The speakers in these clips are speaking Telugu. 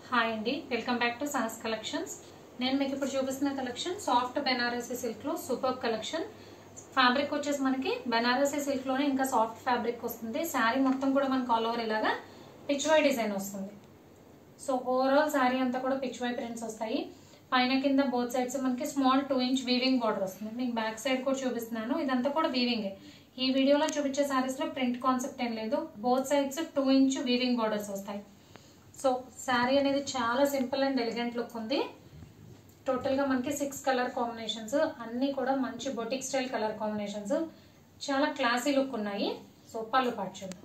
హాయ్ అండి welcome back to Saas collections నేను మీకు ఇప్పుడు చూపిస్తున్న కలెక్షన్ సాఫ్ట్ బెనారసీ సిల్క్ లో సూపర్ కలెక్షన్ ఫ్యాబ్రిక్ వచ్చేసి మనకి బెనారసీ సిల్క్ లోనే ఇంకా సాఫ్ట్ ఫ్యాబ్రిక్ వస్తుంది శారీ మొత్తం కూడా మనకు ఆల్ ఓవర్ ఇలాగా పిచ్ వై డిజైన్ వస్తుంది సో ఓవరాల్ శారీ అంతా కూడా పిచ్ వై ప్రింట్స్ వస్తాయి పైన కింద బోత్ సైడ్స్ మనకి small two inch weaving border వస్తుంది మీకు బ్యాక్ సైడ్ కూడా చూపిస్తున్నాను ఇదంతా కూడా వీవింగే ఈ వీడియోలో చూపించే సారీస్ లో ప్రింట్ కాన్సెప్ట్ ఏం లేదు both sides two inch weaving borders వస్తాయి సో శారీ అనేది చాలా సింపుల్ అండ్ ఎలిగెంట్ లుక్ ఉంది టోటల్గా మనకి సిక్స్ కలర్ కాంబినేషన్స్ అన్నీ కూడా మంచి బొటిక్ స్టైల్ కలర్ కాంబినేషన్స్ చాలా క్లాసీ లుక్ ఉన్నాయి సో పళ్ళు పాటు చూద్దాం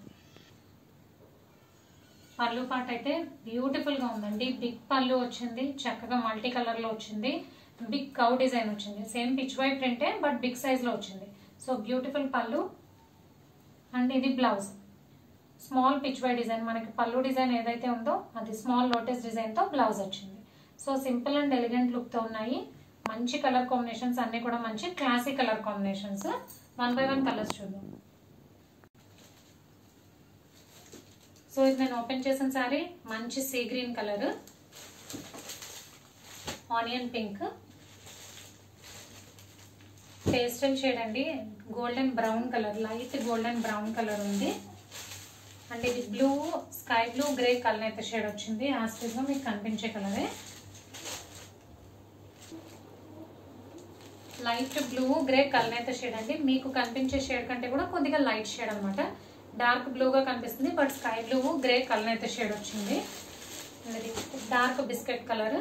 పళ్ళు పాట అయితే బ్యూటిఫుల్గా ఉందండి బిగ్ పళ్ళు వచ్చింది చక్కగా మల్టీ కలర్లో వచ్చింది బిగ్ కౌ డిజైన్ వచ్చింది సేమ్ పిచ్ వై ప్రింటే బట్ బిగ్ సైజ్లో వచ్చింది సో బ్యూటిఫుల్ పళ్ళు అండ్ ఇది blouse small pichwai design మనకి పళ్ళు డిజైన్ ఏదైతే ఉందో అది స్మాల్ లోటస్ డిజైన్తో బ్లౌజ్ వచ్చింది సో సింపుల్ అండ్ ఎలిగెంట్ లుక్తో ఉన్నాయి మంచి కలర్ కాంబినేషన్స్ అన్ని కూడా మంచి classic colour combinations one by one colours చూద్దాం సో ఇది నేను ఓపెన్ చేసిన సారీ మంచి sea green colour onion pink pastel shade అండి golden brown colour light golden brown colour ఉంది అండ్ ఇది blue sky blue grey colour అయితే షేడ్ వచ్చింది యాస్టివ్గా మీకు కనిపించే కలరే లైట్ బ్లూ గ్రే కలర్ అయితే షేడ్ అండి మీకు కనిపించే షేడ్ కంటే కూడా కొద్దిగా లైట్ షేడ్ అనమాట డార్క్ బ్లూగా కనిపిస్తుంది but sky blue grey colour అయితే షేడ్ వచ్చింది ఇది dark biscuit colour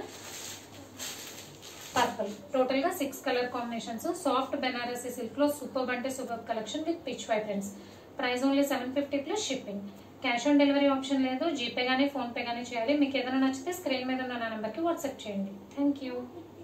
purple total గా six colour combinations soft Banarasi silk లో సూపర్ అంటే super collection with pitch pichwai prints price only seven fifty plus shipping cash on delivery option లేదు జీపే కానీ ఫోన్పే కానీ చేయాలి మీకు ఏదైనా నచ్చితే స్క్రీన్ మీద ఉన్న నా నెంబర్కి వాట్సాప్ చేయండి థ్యాంక్ యూ